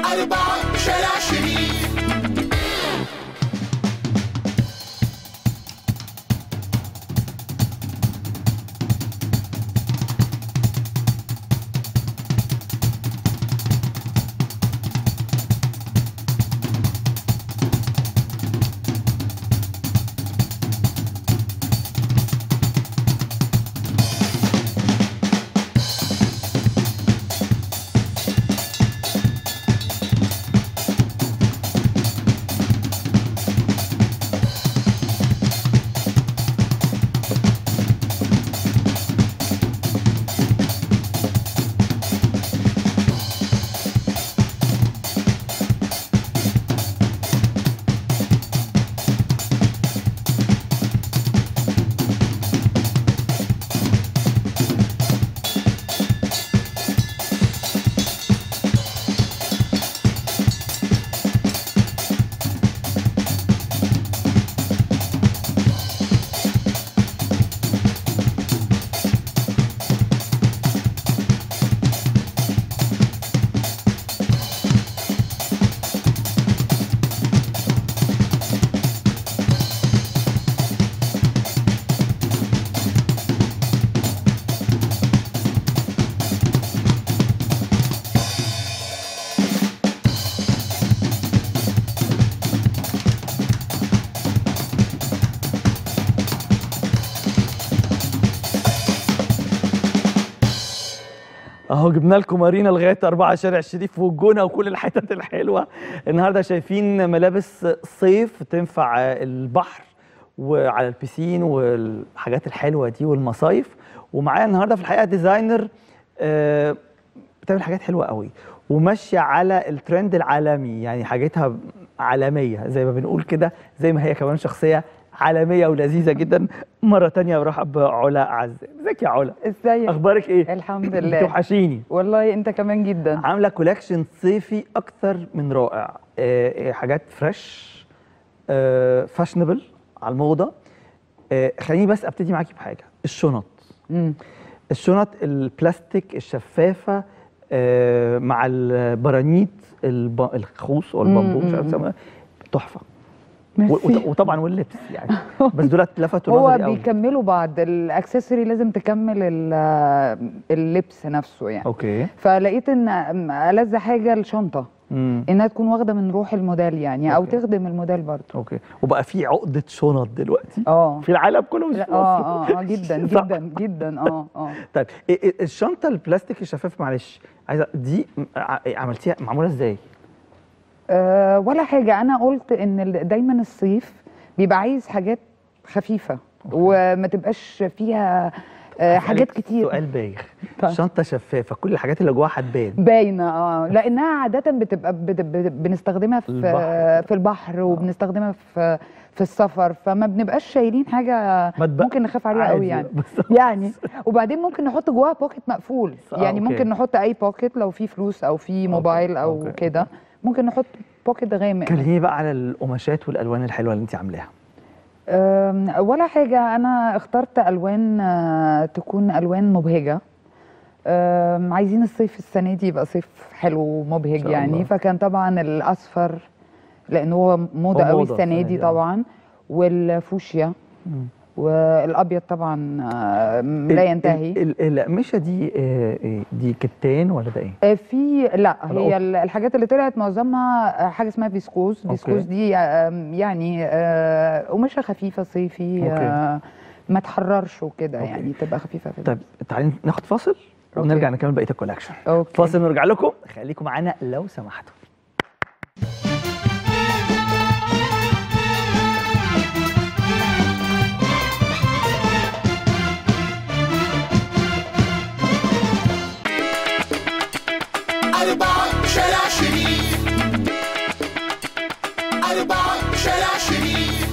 أربعة شارع شريف اهو جبنا لكم مارينا لغايه 4 شارع الشريف والجونه وكل الحتت الحلوه النهارده شايفين ملابس صيف تنفع البحر وعلى البسين والحاجات الحلوه دي والمصايف ومعايا النهارده في الحقيقه ديزاينر آه، بتعمل حاجات حلوه قوي وماشيه على الترند العالمي يعني حاجتها عالميه زي ما بنقول كده زي ما هي كمان شخصيه عالميه ولذيذه جدا مره تانية برحب بعلا عزام ازيك يا علا ازيك اخبارك ايه الحمد لله توحشيني والله انت كمان جدا عامله كولكشن صيفي اكتر من رائع آه، آه، حاجات فريش آه، فاشنبل على الموضه آه، خليني بس ابتدي معاكي بحاجه الشنط مم. الشنط البلاستيك الشفافه آه، مع البرانيت الب... الخوص او البامبو مش عارف مم. اسمها تحفه و- ميرسي. وط- وطبعا واللبس يعني بس دولت لفتوا هو نظري قوي بيكملوا بعض الاكسسوري لازم تكمل ال- اللبس نفسه يعني اوكي فلقيت ان ألذ حاجه الشنطه امم انها تكون واخده من روح الموديل يعني او أوكي. تخدم الموديل برضه اوكي وبقى في عقده شنط دلوقتي اه في العالم كله مش لا، في اه مصر اه اه جدا صح. جدا جدا اه اه طيب إيه- إيه الشنطه البلاستيك الشفاف معلش عايزه دي ع- عملتيها معموله ازاي؟ آه، ولا حاجة أنا قلت إن ال- دايما الصيف بيبقى عايز حاجات خفيفة وما تبقاش فيها آه، حاجات هسألك كتير سؤال بايخ طيب. شنطه شفافه كل الحاجات اللي جواها هتبان باينة اه لأنها عادة بتبقى بت- بت- بنستخدمها في البحر. في البحر وبنستخدمها في في السفر فما بنبقاش شايلين حاجة ما تبقى- ممكن نخاف عليها عادي قوي يعني بس- يعني وبعدين ممكن نحط جواها بوكيت مقفول آه، يعني أوكي. ممكن نحط أي بوكيت لو في فلوس أو في موبايل أو أوكي. كده ممكن نحط بوكيت غامق كلميني بقى على القماشات والالوان الحلوه اللي انت عاملاها أم، ولا حاجة أنا اخترت ألوان آه، تكون ألوان مبهجة أم، عايزين الصيف السنة دي يبقى صيف حلو ومبهج شاء يعني الله. فكان طبعا الأصفر لأن هو موضة هو قوي موضة السنة السنة دي دي، آه. طبعا والفوشيا والأبيض طبعا آه، لا ينتهي ال- ال- الأقمشة دي آه، آه، دي كتان ولا ده ايه؟ آه، في لا على هي قط. ال- الحاجات اللي طلعت معظمها آه، حاجه اسمها فيسكوز أوكي. فيسكوز دي آم، يعني آه، قماشه خفيفه صيفي أوكي. آه، ما تحررش وكده أوكي. يعني تبقى خفيفه في طيب تعالي ناخد فاصل ونرجع نكمل بقيه الكولكشن أوكي. فاصل ونرجع لكم خليكم معانا لو سمحتوا أربعة شارع شريف أربعة شارع شريف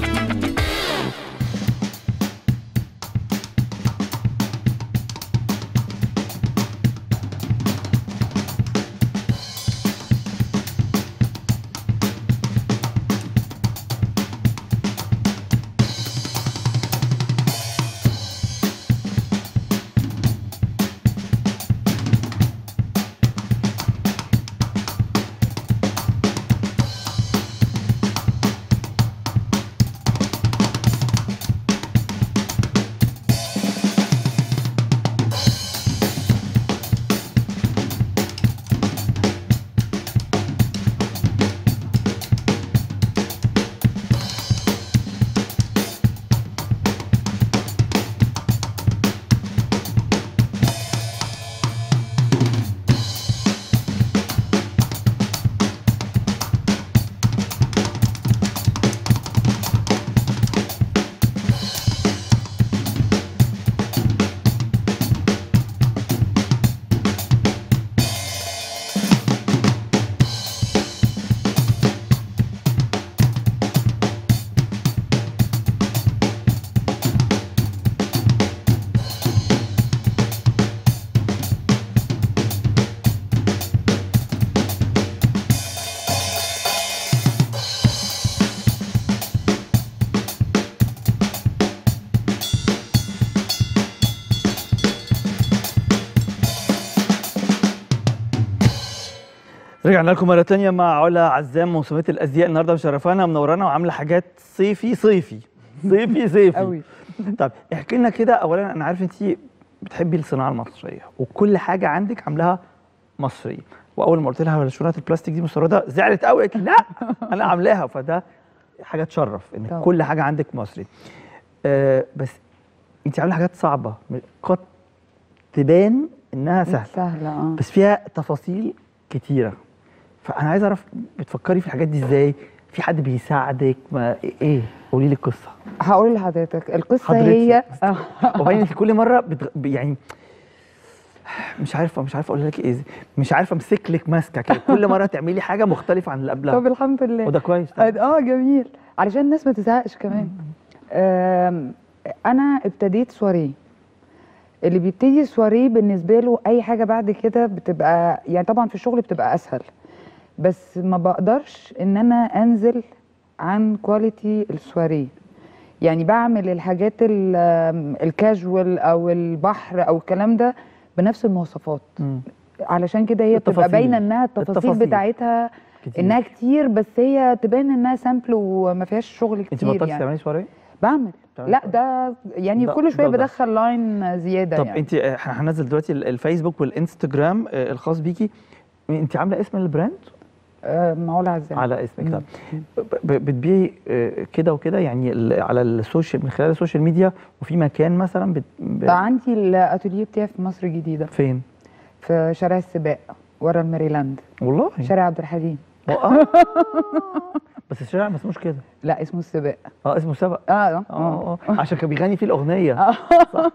رجعنا لكم مرة تانية مع علا عزام موسومية الأزياء النهاردة مشرفانا ومنورانا وعاملة حاجات صيفي صيفي صيفي صيفي قوي طب احكي لنا كده أولا أنا عارف أنت بتحبي الصناعة المصرية وكل حاجة عندك عاملاها مصرية وأول ما قلت لها شنطة البلاستيك دي مستوردة زعلت قوي قالت لي لا أنا عاملاها فده حاجة تشرف إن طبعا. كل حاجة عندك مصري آه بس أنت عاملة حاجات صعبة قد تبان إنها سهلة سهله اه بس فيها تفاصيل كتيرة فأنا عايز أعرف بتفكري في الحاجات دي إزاي؟ في حد بيساعدك؟ ما إيه؟ قولي لي القصة هقول لحضرتك القصه حضرتك. هي آه. وبعدين انت كل مرة بتغ... يعني مش عارفة مش عارفة أقول لك إيه مش عارفة أمسك لك ماسكة كده كل مرة تعملي حاجة مختلفة عن اللي طب قبلها الحمد لله وده كويس اه جميل علشان الناس ما تزهقش كمان آم، انا ابتديت سواريه اللي بيبتدي سواريه بالنسبه له اي حاجه بعد كده بتبقى يعني طبعا في الشغل بتبقى اسهل بس ما بقدرش ان انا انزل عن كواليتي السواريه يعني بعمل الحاجات ال- آم، الكاجوال او البحر او الكلام ده بنفس المواصفات مم. علشان كده هي بتبقى التفاصيل. باينه انها التفاصيل, التفاصيل. بتاعتها كتير. انها كتير بس هي تبان انها سامبل وما فيهاش شغل أنت كتير بطلتي يعني تعملي سواري؟ بعمل بتعملي لا سواري؟ ده يعني ده- كل شويه ده- ده. بدخل لاين زياده طب يعني أنت احنا هننزل دلوقتي ال- الفيسبوك والإنستجرام آه، الخاص بيكي أنت عاملة اسم البراند؟ آه معول عزام على اسمك مم. طب ب- ب- بتبيعي آه، كده وكده يعني ال- على السوشيال من خلال السوشيال ميديا وفي مكان مثلا بت... ب... بقى عندي الاتوليه بتاعي في مصر الجديده فين؟ في شارع السباق ورا الميريلاند والله شارع عبد الحليم آه. بس الشارع ما اسموش كده لا اسمه السباق اه اسمه سبق اه اه, اه آه، عشان كان بيغني فيه الاغنيه صح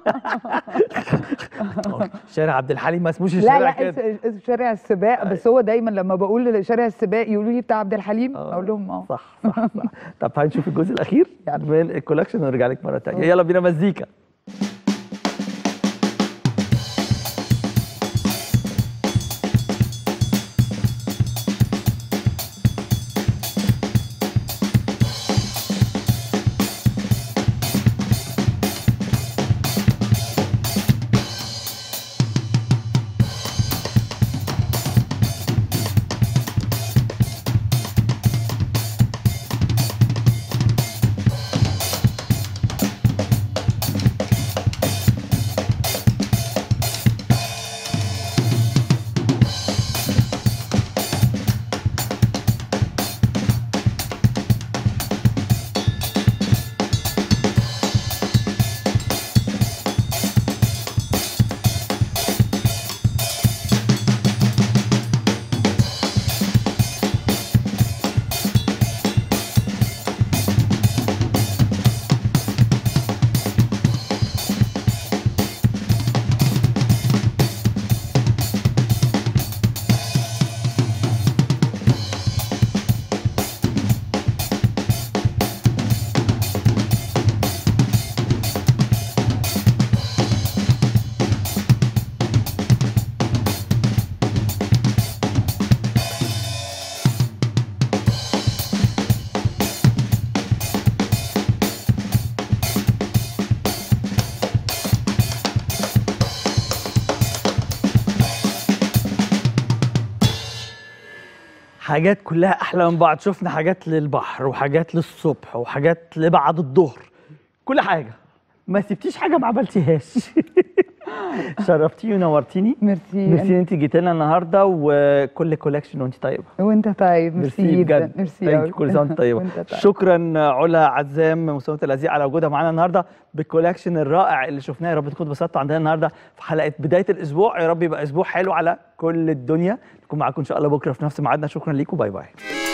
شارع عبد الحليم ما اسموش لا الشارع لا كده اسم اسم شارع السباق بس هو دايما لما بقول شارع السباق يقولوا لي بتاع عبد الحليم آه. اقول لهم اه صح صح صح طب تعالي نشوف الجزء الاخير يلا. من الكولكشن ونرجع لك مره ثانيه يلا بينا مزيكا حاجات كلها احلى من بعض شفنا حاجات للبحر وحاجات للصبح وحاجات لبعد الظهر كل حاجه ما سبتيش حاجه ما عملتيهاش شرفتيني ونورتيني ميرسي ميرسي ان انت جيت لنا النهارده وكل كولكشن وانت طيبه وانت طيب ميرسي جدا ميرسي Thank قوي you. كل سنه وانت طيبه وانت طيب شكرا علا عزام مسومة الازياء على وجودها معانا النهارده بالكولكشن الرائع اللي شفناه يا رب تكونوا اتبسطتوا عندنا النهارده في حلقه بدايه الاسبوع يا رب يبقى اسبوع حلو على كل الدنيا نكون معاكم ان شاء الله بكره في نفس ميعادنا شكرا ليكم باي باي